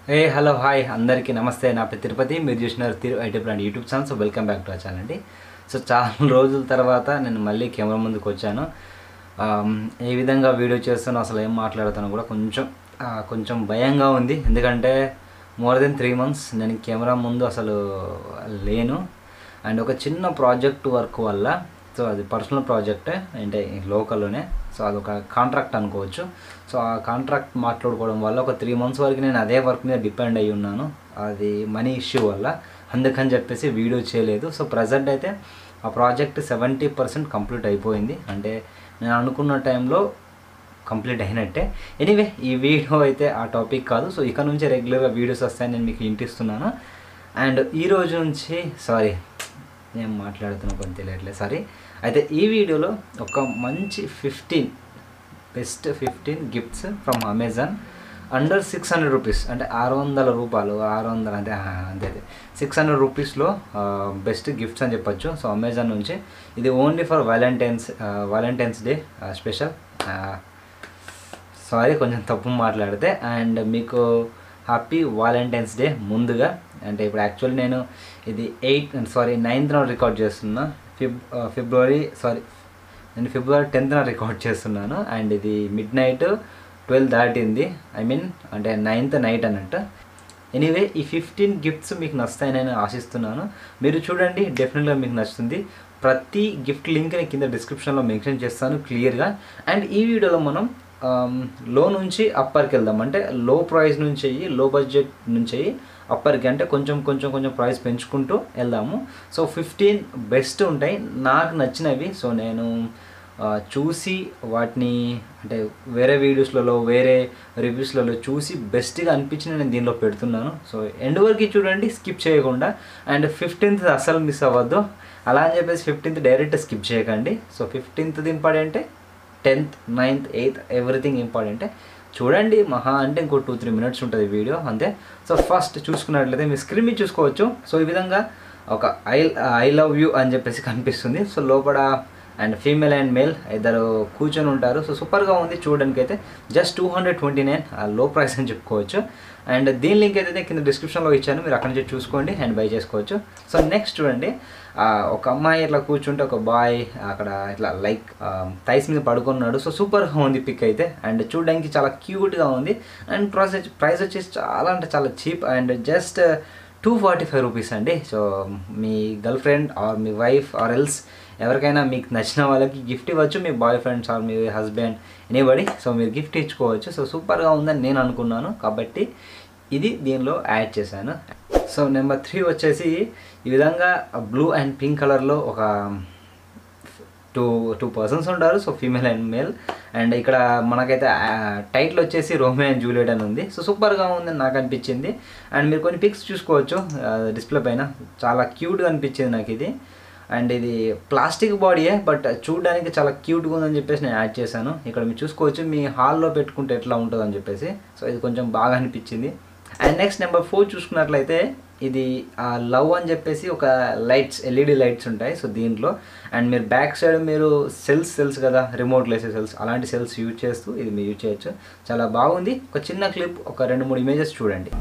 ఏ hello hi అందరికీ నమస్తే నా పేరు తిరుపతి మీరు చూసినారు Tiru IT brand YouTube channel so welcome back to ఆ ఛానల్ అండి సో చాలా రోజుల తర్వాత నేను మళ్ళీ కెమెరా ముందుకు వచ్చాను ఆమ్, ఏ విధంగా వీడియో చేస్తానో అసలు ఏం మాట్లాడతానో కూడా కొంచెం ఆ, కొంచెం భయంగా ఉంది ఎందుకంటే మోర్ దెన్ త్రీ మంత్స్ నేను కెమెరా ముందు అసలు లేను అండ్ ఒక చిన్న ప్రాజెక్ట్ వర్క్ వల్ల సో అది పర్సనల్ ప్రాజెక్ట్ అంటే లోకల్లోనే సో అదొక కాంట్రాక్ట్ అనుకోవచ్చు సో ఆ కాంట్రాక్ట్ మాట్లాడుకోవడం వల్ల ఒక త్రీ మంత్స్ వరకు నేను అదే వర్క్ మీద డిపెండ్ అయ్యి ఉన్నాను అది మనీ ఇష్యూ వల్ల అందుకని చెప్పేసి వీడియో చేయలేదు సో ప్రజెంట్ అయితే ఆ ప్రాజెక్ట్ సెవెంటీ పర్సెంట్ కంప్లీట్ అయిపోయింది అంటే నేను అనుకున్న టైంలో కంప్లీట్ అయినట్టే ఎనీవే ఈ వీడియో అయితే ఆ టాపిక్ కాదు సో ఇక నుంచి రెగ్యులర్గా వీడియోస్ వస్తాయని నేను మీకు ఇంటిస్తున్నాను అండ్ ఈ రోజు నుంచి సారీ నేను మాట్లాడుతున్నా కొంచెం తెలియట్లేదు సారీ అయితే ఈ వీడియోలో ఒక మంచి fifteen best fifteen gifts from Amazon under six hundred rupees అంటే ఆరు వందల రూపాయలు ఆరు వందలు అంటే ఆ, అంతే అదే సిక్స్ హండ్రెడ్ రూపీస్లో బెస్ట్ గిఫ్ట్స్ అని చెప్పొచ్చు సో అమెజాన్ నుంచి ఇది only for Valentine's Valentine's Day special sorry కొంచెం తప్పు మాట్లాడితే అండ్ మీకు హ్యాపీ వాలంటైన్స్ డే ముందుగా అంటే ఇప్పుడు యాక్చువల్లీ నేను ఇది ఎయిట్ సారీ నైన్త్న రికార్డ్ చేస్తున్నా ఫిబ్ ఫిబ్రవరి సారీ నేను ఫిబ్రవరి టెన్త్న రికార్డ్ చేస్తున్నాను అండ్ ఇది మిడ్ నైట్ ట్వెల్వ్ దాటింది ఐ మీన్ అంటే నైన్త్ నైట్ అన్నట్టు ఎనీవే ఈ ఫిఫ్టీన్ గిఫ్ట్స్ మీకు నచ్చుతాయని నేను ఆశిస్తున్నాను మీరు చూడండి డెఫినెట్గా మీకు నచ్చుతుంది ప్రతి గిఫ్ట్ లింక్ నేను కింద డిస్క్రిప్షన్లో మెన్షన్ చేస్తాను క్లియర్గా అండ్ ఈ వీడియోలో మనం లో నుంచి అప్పర్కి వెళ్దాం అంటే లో ప్రైస్ నుంచి అయ్యి లో బడ్జెట్ నుంచి అయ్యి అప్పర్కి అంటే కొంచెం కొంచెం కొంచెం ప్రైస్ పెంచుకుంటూ వెళ్దాము సో ఫిఫ్టీన్ బెస్ట్ ఉంటాయి నాకు నచ్చినవి సో నేను ఆ, చూసి వాటిని అంటే వేరే వీడియోస్లలో వేరే రివ్యూస్లలో చూసి బెస్ట్గా అనిపించిన నేను దీనిలో పెడుతున్నాను సో ఎండ్ వరకు చూడండి స్కిప్ చేయకుండా అండ్ ఫిఫ్టీన్త్ అస్సలు మిస్ అవ్వద్దు అలా అని చెప్పేసి ఫిఫ్టీన్త్ డైరెక్ట్ స్కిప్ చేయకండి సో ఫిఫ్టీన్త్ ఇంపార్టెంటే టెన్త్ నైన్త్ ఎయిత్ ఎవ్రీథింగ్ ఇంపార్టెంటే చూడండి మహా అంటే ఇంకో టూ త్రీ మినిట్స్ ఉంటుంది వీడియో అంతే సో ఫస్ట్ చూసుకున్నట్లయితే మీ స్క్రీన్ మీద చూసుకోవచ్చు సో ఈ విధంగా ఒక ఐ ఐ లవ్ యూ అని చెప్పేసి కనిపిస్తుంది సో లోపల అండ్ ఫీమేల్ అండ్ మేల్ ఇద్దరు కూర్చొని ఉంటారు సో సూపర్గా ఉంది చూడడానికి అయితే just two hundred twenty nine low price అని చెప్పుకోవచ్చు అండ్ దీని లింక్ అయితే కింద డిస్క్రిప్షన్లో ఇచ్చాను మీరు అక్కడ నుంచి చూసుకోండి అండ్ బై చేసుకోవచ్చు సో నెక్స్ట్ చూడండి ఆ, ఒక అమ్మాయి ఇట్లా కూర్చుంటే ఒక బాయ్ అక్కడ ఇట్లా లైక్ థైస్ మీద పడుకున్నాడు సో సూపర్గా ఉంది పిక్ అయితే అండ్ చూడడానికి చాలా క్యూట్గా ఉంది అండ్ ప్రైస్ ప్రైస్ వచ్చేసి చాలా అంటే చాలా cheap and just two forty five rupees అండి సో మీ గర్ల్ ఫ్రెండ్ ఆర్ మీ వైఫ్ ఆర్ ఎల్స్ ఎవరికైనా మీకు నచ్చిన వాళ్ళకి గిఫ్ట్ ఇవ్వచ్చు మీ బాయ్ ఫ్రెండ్స్ ఆర్ మీ హస్బెండ్ ఎనీబడి సో మీరు గిఫ్ట్ ఇచ్చుకోవచ్చు సో సూపర్గా ఉందని నేను అనుకున్నాను కాబట్టి ఇది దీనిలో యాడ్ చేశాను సో నెంబర్ త్రీ వచ్చేసి ఈ విధంగా బ్లూ అండ్ పింక్ కలర్లో ఒక టూ టూ పర్సన్స్ ఉంటారు so female and male and ఇక్కడ మనకైతే టైటిల్ వచ్చేసి రోమియో అండ్ జూలియట్ అని ఉంది సో సూపర్గా ఉందని నాకు అనిపించింది అండ్ మీరు కొన్ని పిక్స్ చూసుకోవచ్చు డిస్ప్లే పైన చాలా క్యూట్గా అనిపించింది నాకు ఇది అండ్ ఇది ప్లాస్టిక్ బాడీయే బట్ చూడడానికి చాలా క్యూట్గా ఉందని చెప్పేసి నేను యాడ్ చేశాను ఇక్కడ మీరు చూసుకోవచ్చు మీ హాల్లో పెట్టుకుంటే ఎట్లా ఉంటుంది అని చెప్పేసి సో ఇది కొంచెం బాగా అనిపించింది అండ్ నెక్స్ట్ నెంబర్ ఫోర్ చూసుకున్నట్లయితే ఇది లవ్ అని చెప్పేసి ఒక లైట్స్ ఎల్ఈడి లైట్స్ ఉంటాయి సో దీంట్లో అండ్ మీరు బ్యాక్ సైడ్ మీరు సెల్స్ సెల్స్ కదా రిమోట్ లేసే సెల్స్ అలాంటి సెల్స్ యూజ్ చేస్తూ ఇది మీరు యూజ్ చేయొచ్చు చాలా బాగుంది ఒక చిన్న క్లిప్ ఒక రెండు మూడు ఇమేజెస్ చూడండి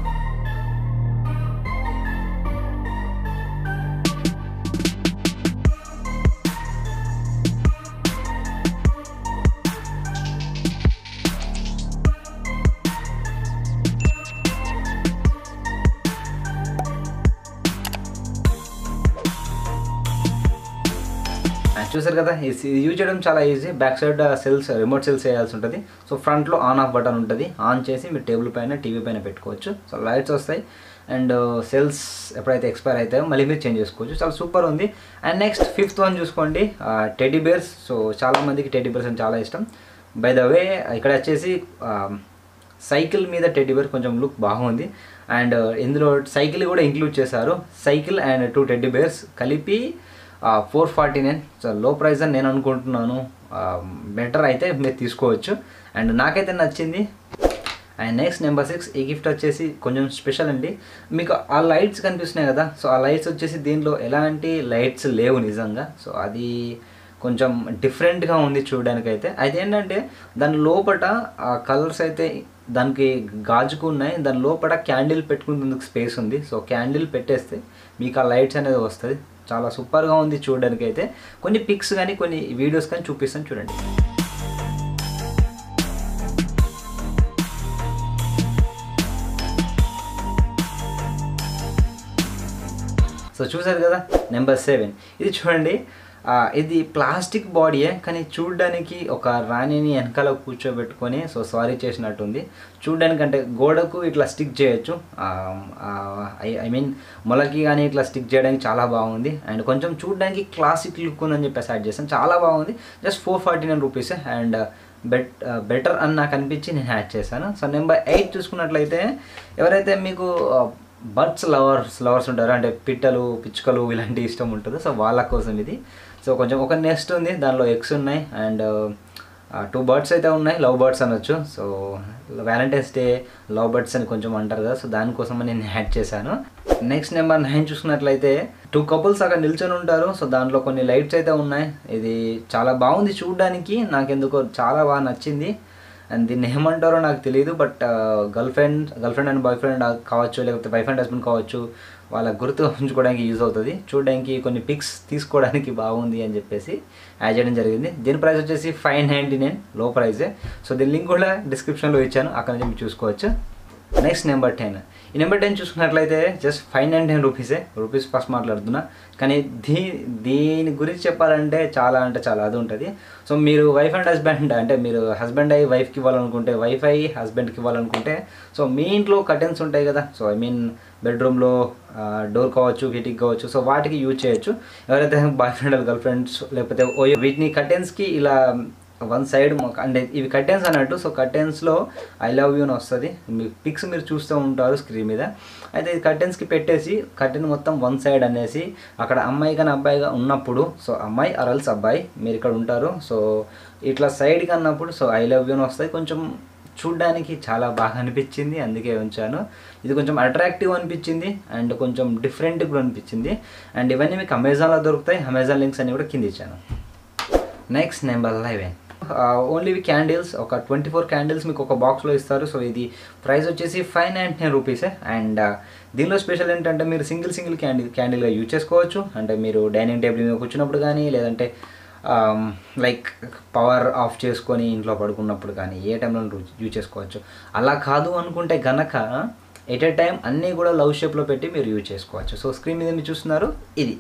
ఆ, చూసారు కదా ఇది యూజ్ చేయడం చాలా easy back side cells remote cells వేయాల్సి ఉంటుంది సో ఫ్రంట్లో ఆన్ ఆఫ్ బటన్ ఉంటుంది ఆన్ చేసి మీరు టేబుల్ పైన టీవీ పైన పెట్టుకోవచ్చు సో లైట్స్ వస్తాయి అండ్ సెల్స్ ఎప్పుడైతే ఎక్స్పైర్ అవుతాయో మళ్ళీ మీరు చేంజ్ చేసుకోవచ్చు చాలా సూపర్ ఉంది అండ్ నెక్స్ట్ ఫిఫ్త్ వన్ చూసుకోండి టెడ్డీ బేర్స్ సో చాలా మందికి టెడ్డీ బేర్స్ అంటే చాలా ఇష్టం బై ద వే ఇక్కడ వచ్చేసి సైకిల్ మీద టెడ్డీ బేర్ కొంచెం లుక్ బాగుంది అండ్ ఇందులో సైకిల్ కూడా ఇంక్లూడ్ చేశారు cycle and two teddy bears కలిపి four forty nine so low price అని నేను అనుకుంటున్నాను బెటర్ అయితే మీరు తీసుకోవచ్చు అండ్ నాకైతే నచ్చింది అండ్ నెక్స్ట్ నెంబర్ సిక్స్ ఈ గిఫ్ట్ వచ్చేసి కొంచెం స్పెషల్ అండి మీకు ఆ లైట్స్ కనిపిస్తున్నాయి కదా సో ఆ లైట్స్ వచ్చేసి దీనిలో ఎలాంటి లైట్స్ లేవు నిజంగా సో అది కొంచెం డిఫరెంట్గా ఉంది చూడడానికి అయితే అయితే ఏంటంటే దాని లోపట ఆ కలర్స్ అయితే దానికి గాజుకు ఉన్నాయి దాని లోపల క్యాండిల్ పెట్టుకునేందుకు స్పేస్ ఉంది సో క్యాండిల్ పెట్టేస్తే మీకు ఆ లైట్స్ అనేది వస్తుంది చాలా సూపర్గా ఉంది చూడడానికి అయితే కొన్ని పిక్స్ కానీ కొన్ని వీడియోస్ కానీ చూపిస్తాను చూడండి సో చూసారు కదా నెంబర్ సెవెన్ ఇది చూడండి ఆ, ఇది ప్లాస్టిక్ బాడీయే కానీ చూడడానికి ఒక రాణిని వెనకాల కూర్చోబెట్టుకొని సో సారీ చేసినట్టుంది చూడడానికి అంటే గోడకు ఇట్లా స్టిక్ చేయొచ్చు ఐ మీన్ మొలకి కానీ ఇట్లా స్టిక్ చేయడానికి చాలా బాగుంది అండ్ కొంచెం చూడడానికి క్లాసిక్ లుక్ ఉందని చెప్పేసి యాడ్ చేస్తాను చాలా బాగుంది just four forty nine rupees and bet better అని నాకు అనిపించి నేను యాడ్ చేశాను సో నెంబర్ ఎయిట్ చూసుకున్నట్లయితే ఎవరైతే మీకు బర్డ్స్ లవర్స్ లవర్స్ ఉంటారు అంటే పిట్టలు పిచ్చుకలు ఇలాంటి ఇష్టం ఉంటుందో సో వాళ్ళ కోసం ఇది సో కొంచెం ఒక నెస్ట్ ఉంది దానిలో ఎగ్స్ ఉన్నాయి అండ్ టూ బర్డ్స్ అయితే ఉన్నాయి లవ్ బర్డ్స్ అనొచ్చు so Valentine's Day love birds అని కొంచెం అంటారు కదా సో దానికోసం నేను యాడ్ చేశాను నెక్స్ట్ నెంబర్ నైన్ చూసుకున్నట్లయితే టూ కపుల్స్ అక్కడ నిల్చొని ఉంటారు సో దాంట్లో కొన్ని లైట్స్ అయితే ఉన్నాయి ఇది చాలా బాగుంది చూడడానికి నాకెందుకో చాలా బాగా నచ్చింది అండ్ దీన్ని ఏమంటారో నాకు తెలియదు but girlfriend girlfriend and boyfriend కావచ్చు లేకపోతే వైఫ్ అండ్ హస్బెండ్ కావచ్చు వాళ్ళ గుర్తు ఉంచుకోవడానికి యూజ్ అవుతుంది చూడడానికి కొన్ని పిక్స్ తీసుకోవడానికి బాగుంది అని చెప్పేసి యాడ్ చేయడం జరిగింది దీని ప్రైస్ వచ్చేసి ఫైవ్ నైంటీ నైన్ లో ప్రైజే సో దీని లింక్ కూడా డిస్క్రిప్షన్లో ఇచ్చాను అక్కడ నుంచి మీరు చూసుకోవచ్చు నెక్స్ట్ నెంబర్ టెన్ ఈ నెంబర్ టెన్ చూసుకున్నట్లయితే జస్ట్ ఫైవ్ నైన్ టెన్ రూపీసే రూపీస్ ఫస్ట్ మాట్లాడుతున్నా కానీ దీ దీని గురించి చెప్పాలంటే చాలా అంటే చాలా అది ఉంటుంది సో మీరు వైఫ్ అండ్ హస్బెండ్ అంటే మీరు హస్బెండ్ అయ్యి వైఫ్కి ఇవ్వాలనుకుంటే వైఫ్ అయ్యి హస్బెండ్కి ఇవ్వాలనుకుంటే సో మీ ఇంట్లో కర్టెన్స్ ఉంటాయి కదా సో ఐ మీన్ బెడ్రూమ్లో డోర్ కావచ్చు కిటిక్ కావచ్చు సో వాటికి యూజ్ చేయొచ్చు ఎవరైతే బాయ్ ఫ్రెండ్ గర్ల్ ఫ్రెండ్స్ లేకపోతే ఓ వీటిని కర్టెన్స్కి ఇలా వన్ సైడ్ అంటే ఇవి కర్టెన్స్ అన్నట్టు సో కర్టెన్స్లో ఐ లవ్ యూ అని వస్తుంది మీ పిక్స్ మీరు చూస్తూ ఉంటారు స్క్రీన్ మీద అయితే ఇది కర్టెన్స్కి పెట్టేసి కర్టెన్ మొత్తం వన్ సైడ్ అనేసి అక్కడ అమ్మాయి కానీ అబ్బాయిగా ఉన్నప్పుడు సో అమ్మాయి అరల్స్ అబ్బాయి మీరు ఇక్కడ ఉంటారు సో ఇట్లా సైడ్కి అన్నప్పుడు సో ఐ లవ్ యూ అని వస్తుంది కొంచెం చూడ్డానికి చాలా బాగా అనిపించింది అందుకే ఉంచాను ఇది కొంచెం అట్రాక్టివ్ అనిపించింది అండ్ కొంచెం డిఫరెంట్ కూడా అనిపించింది అండ్ ఇవన్నీ మీకు అమెజాన్లో దొరుకుతాయి అమెజాన్ లింక్స్ అన్ని కూడా కింద ఇచ్చాను next number eleven only candles ఒక ట్వంటీ ఫోర్ క్యాండిల్స్ మీకు ఒక బాక్స్లో ఇస్తారు సో ఇది ప్రైస్ వచ్చేసి ఫైవ్ నైంటీ నైన్ రూపీసే అండ్ దీనిలో స్పెషల్ ఏంటంటే మీరు సింగిల్ సింగిల్ క్యాండిల్ క్యాండిల్గా యూజ్ చేసుకోవచ్చు అంటే మీరు డైనింగ్ టేబుల్ మీద కూర్చున్నప్పుడు కానీ లేదంటే లైక్ పవర్ ఆఫ్ చేసుకొని ఇంట్లో పడుకున్నప్పుడు కానీ ఏ టైంలో యూజ్ చేసుకోవచ్చు అలా కాదు అనుకుంటే గనక ఎట్ ఏ టైం అన్నీ కూడా లవ్ షేప్లో పెట్టి మీరు యూజ్ చేసుకోవచ్చు సో స్క్రీన్ మీద మీరు చూస్తున్నారు ఇది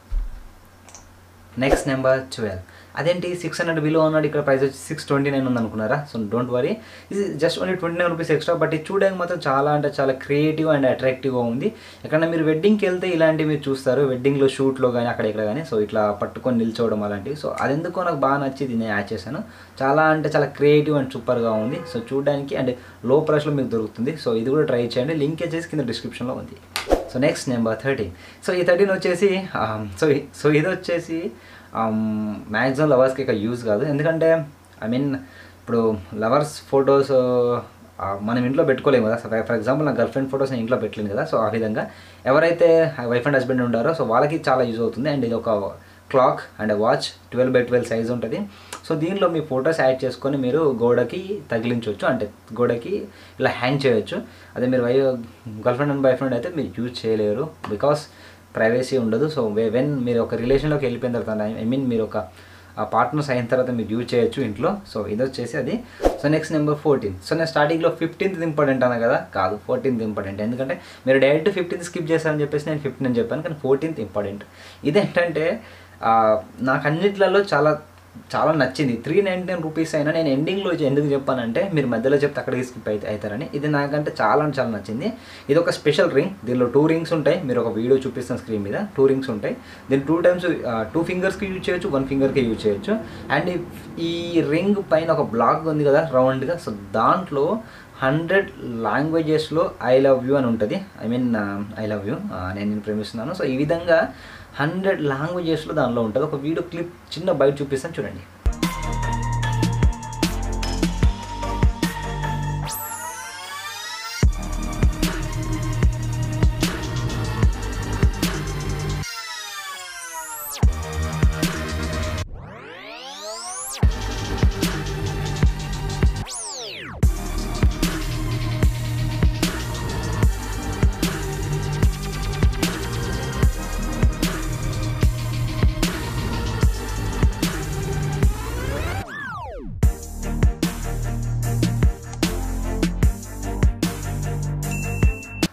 నెక్స్ట్ నెంబర్ ట్వెల్వ్ అదేంటి సిక్స్ హండ్రెడ్ బిలో ఉన్నాడు ఇక్కడ ప్రైస్ వచ్చి సిక్స్ ట్వంటీ నైన్ ఉంది అనుకున్నారా సో డోంట్ వరీ ఇది just only twenty nine rupees extra but ఇది చూడడానికి మాత్రం చాలా అంటే చాలా క్రియేటివ్ అండ్ అట్రాక్టివ్గా ఉంది ఎక్కడన్నా మీరు వెడ్డింగ్కి వెళ్తే ఇలాంటివి మీరు చూస్తారు వెడ్డింగ్లో షూట్లో కానీ అక్కడ ఇక్కడ కానీ సో ఇట్లా పట్టుకొని నిల్చోవడం అలాంటివి సో అది ఎందుకో నాకు బాగా నచ్చింది నేను యాడ్ చేశాను చాలా అంటే చాలా క్రియేటివ్ అండ్ సూపర్గా ఉంది సో చూడడానికి అంటే లో ప్రైస్లో మీకు దొరుకుతుంది సో ఇది కూడా ట్రై చేయండి లింక్ వచ్చేసి కింద డిస్క్రిప్షన్లో ఉంది so next number thirteen so ఈ థర్టీన్ వచ్చేసి సో సో ఇది వచ్చేసి మ్యాక్సిమం లవర్స్కి ఇక యూజ్ కాదు ఎందుకంటే ఐ మీన్ ఇప్పుడు లవర్స్ ఫొటోస్ మనం ఇంట్లో పెట్టుకోలేము కదా ఫర్ ఎగ్జాంపుల్ నా గర్ల్ ఫ్రెండ్ ఫొటోస్ నేను ఇంట్లో పెట్టలేను కదా సో ఆ విధంగా ఎవరైతే వైఫ్ అండ్ హస్బెండ్ ఉంటారో సో వాళ్ళకి చాలా యూజ్ అవుతుంది అండ్ ఇది ఒక clock and watch twelve by twelve size ఉంటుంది సో దీనిలో మీ ఫొటోస్ యాడ్ చేసుకొని మీరు గోడకి తగిలించవచ్చు అంటే గోడకి ఇలా హ్యాంగ్ చేయొచ్చు అదే మీరు వై girlfriend and boyfriend అయితే మీరు యూజ్ చేయలేరు బికాస్ ప్రైవసీ ఉండదు సో వెన్ మీరు ఒక రిలేషన్లోకి వెళ్ళిపోయిన తర్వాత ఐ మీన్ మీరు ఒక పార్ట్నర్స్ అయిన తర్వాత మీరు యూజ్ చేయొచ్చు ఇంట్లో సో ఇది వచ్చేసి అది so next number fourteen so నేను స్టార్టింగ్లో ఫిఫ్టీన్త్ ఇంపార్టెంట్ అన్నా కదా కాదు ఫోర్టీన్త్ ఇంపార్టెంట్ ఎందుకంటే మీరు డైరెక్ట్ ఫిఫ్టీన్త్ స్కిప్ చేస్తారని చెప్పేసి నేను ఫిఫ్టీన్ అని చెప్పాను కానీ ఫోర్టీన్త్ ఇంపార్టెంట్ ఇదేంటంటే నాకు అన్నిట్లలో చాలా చాలా నచ్చింది త్రీ నైంటీ నైన్ రూపీస్ అయినా నేను ఎండింగ్లో ఎందుకు చెప్పానంటే మీరు మధ్యలో చెప్తే అక్కడికి స్కిప్ అయితే అవుతారని ఇది నాకంటే చాలా అంటే చాలా నచ్చింది ఇది ఒక స్పెషల్ రింగ్ దీనిలో టూ రింగ్స్ ఉంటాయి మీరు ఒక వీడియో చూపిస్తాను స్క్రీన్ మీద టూ రింగ్స్ ఉంటాయి దీన్ని టూ టైమ్స్ టూ ఫింగర్స్కి యూజ్ చేయొచ్చు వన్ ఫింగర్కి యూజ్ చేయొచ్చు అండ్ ఈ రింగ్ పైన ఒక బ్లాక్ ఉంది కదా రౌండ్గా సో దాంట్లో హండ్రెడ్ లాంగ్వేజెస్లో ఐ లవ్ యూ అని ఉంటుంది I mean I love you నేను నేను ప్రేమిస్తున్నాను సో ఈ విధంగా హండ్రెడ్ లాంగ్వేజెస్లో దానిలో ఉంటుంది ఒక వీడియో క్లిప్ చిన్న బయట చూపిస్తాను చూడండి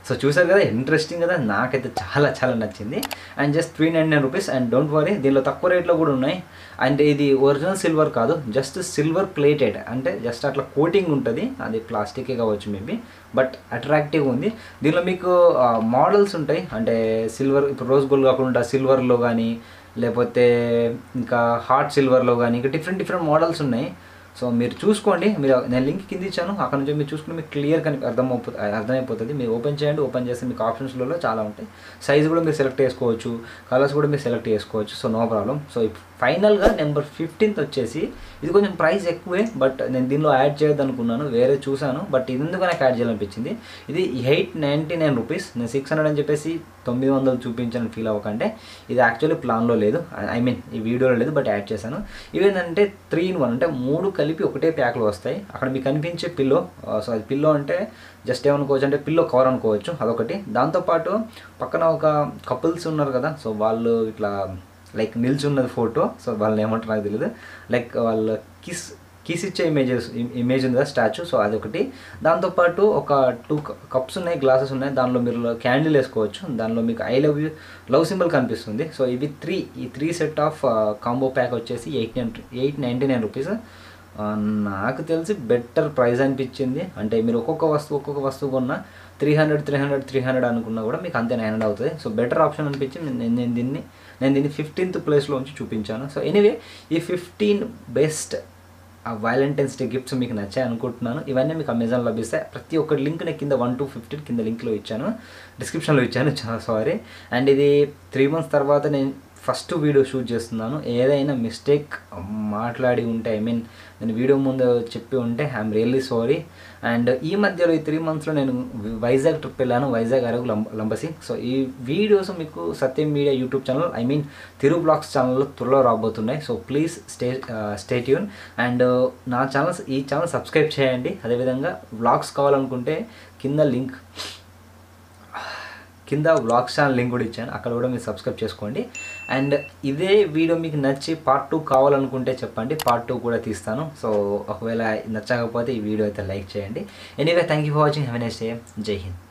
సో చూసారు కదా ఇంట్రెస్టింగ్ కదా నాకైతే చాలా చాలా నచ్చింది and just three nine nine rupees and don't worry దీనిలో తక్కువ రేట్లో కూడా ఉన్నాయి అండ్ ఇది ఒరిజినల్ సిల్వర్ కాదు జస్ట్ సిల్వర్ ప్లేటెడ్ అంటే జస్ట్ అట్లా కోటింగ్ ఉంటుంది అది ప్లాస్టికే కావచ్చు మేబీ బట్ అట్రాక్టివ్ ఉంది దీనిలో మీకు మోడల్స్ ఉంటాయి అంటే సిల్వర్ ఇప్పుడు రోజ్ గోల్డ్ కాకుండా సిల్వర్లో కానీ లేకపోతే ఇంకా హార్ట్ సిల్వర్లో కానీ ఇంకా డిఫరెంట్ డిఫరెంట్ మోడల్స్ ఉన్నాయి సో మీరు చూసుకోండి మీరు నేను లింక్ కింద ఇచ్చాను అక్కడ నుంచి మీరు చూసుకుని మీకు క్లియర్ కని అర్థం అర్థమైపోతుంది మీరు ఓపెన్ చేయండి ఓపెన్ చేస్తే మీకు ఆప్షన్స్లలో చాలా ఉంటాయి సైజ్ కూడా మీరు సెలెక్ట్ చేసుకోవచ్చు కలర్స్ కూడా మీరు సెలెక్ట్ చేసుకోవచ్చు సో నో ప్రాబ్లం సో ఫైనల్గా నెంబర్ ఫిఫ్టీన్త్ వచ్చేసి ఇది కొంచెం ప్రైస్ ఎక్కువే బట్ నేను దీనిలో యాడ్ చేయొద్దు అనుకున్నాను వేరే చూశాను బట్ ఇది ఎందుకు నాకు యాడ్ చేయాలనిపించింది ఇది ఎయిట్ నైంటీ నైన్ రూపీస్ నేను సిక్స్ హండ్రెడ్ అని చెప్పేసి తొమ్మిది వందలు చూపించాను ఫీల్ అవ్వకంటే ఇది యాక్చువల్లీ ప్లాన్లో లేదు ఐ మీన్ ఈ వీడియోలో లేదు బట్ యాడ్ చేశాను ఇవేంటంటే త్రీ ఇన్ వన్ అంటే మూడు కలిపి ఒకటే ప్యాక్లో వస్తాయి అక్కడ మీకు కనిపించే పిల్లో సో అది పిల్లో అంటే జస్ట్ ఏమనుకోవచ్చు అంటే పిల్లో కవర్ అనుకోవచ్చు అదొకటి దాంతోపాటు పక్కన ఒక కపుల్స్ ఉన్నారు కదా సో వాళ్ళు ఇట్లా లైక్ నిల్చున్నది ఫోటో సో వాళ్ళని ఏమంటారు నాకు తెలియదు లైక్ వాళ్ళ కిస్ కిస్ ఇచ్చే ఇమేజెస్ ఇమేజ్ ఉంది కదా స్టాచ్యూ సో అదొకటి దాంతోపాటు ఒక టూ కప్స్ ఉన్నాయి గ్లాసెస్ ఉన్నాయి దానిలో మీరు క్యాండిల్ వేసుకోవచ్చు దానిలో మీకు I love you love symbol కనిపిస్తుంది సో ఇవి త్రీ ఈ three set of combo pack వచ్చేసి eight nine eight ninety nine rupees నాకు తెలిసి బెటర్ ప్రైస్ అనిపించింది అంటే మీరు ఒక్కొక్క వస్తువు ఒక్కొక్క వస్తువు కొన్నా three hundred three hundred three hundred అనుకున్నా కూడా మీకు అంతే నైన్ హండ్రెడ్ అవుతుంది సో బెటర్ ఆప్షన్ అనిపించి నేను నేను దీన్ని నేను దీన్ని ఫిఫ్టీన్త్ ప్లేస్లో ఉంచి చూపించాను సో ఎనీవే ఈ ఫిఫ్టీన్ బెస్ట్ ఆ వ్యాలంటైన్స్ డే గిఫ్ట్స్ మీకు నచ్చాయి అనుకుంటున్నాను ఇవన్నీ మీకు అమెజాన్ లభిస్తాయి ప్రతి ఒక్క లింక్ నేను కింద వన్ టు ఫిఫ్టీన్ కింద లింక్లో ఇచ్చాను డిస్క్రిప్షన్లో ఇచ్చాను చాలా సారీ అండ్ ఇది త్రీ మంత్స్ తర్వాత నేను ఫస్ట్ వీడియో షూట్ చేస్తున్నాను ఏదైనా మిస్టేక్ మాట్లాడి ఉంటే ఐ మీన్ నేను వీడియో ముందు చెప్పి ఉంటే ఐఎమ్ రియల్లీ సారీ అండ్ ఈ మధ్యలో ఈ త్రీ మంత్స్లో నేను వైజాగ్ ట్రిప్ వెళ్ళాను వైజాగ్ అరకు లంబ లంబసి సో ఈ వీడియోస్ మీకు Satyam media YouTube channel I mean Thiru blogs ఛానల్లో త్వరలో రాబోతున్నాయి so please stay stay tune and నా ఛానల్స్ ఈ ఛానల్ సబ్స్క్రైబ్ చేయండి అదేవిధంగా వ్లాగ్స్ కావాలనుకుంటే కింద లింక్ కింద వ్లాగ్స్ ఛానల్ లింక్ కూడా ఇచ్చాను అక్కడ కూడా మీరు సబ్స్క్రైబ్ చేసుకోండి అండ్ ఇదే వీడియో మీకు నచ్చి పార్ట్ టూ కావాలనుకుంటే చెప్పండి పార్ట్ టూ కూడా తీస్తాను సో ఒకవేళ నచ్చకపోతే ఈ వీడియో అయితే లైక్ చేయండి anyway thank you for watching have next day జై హింద్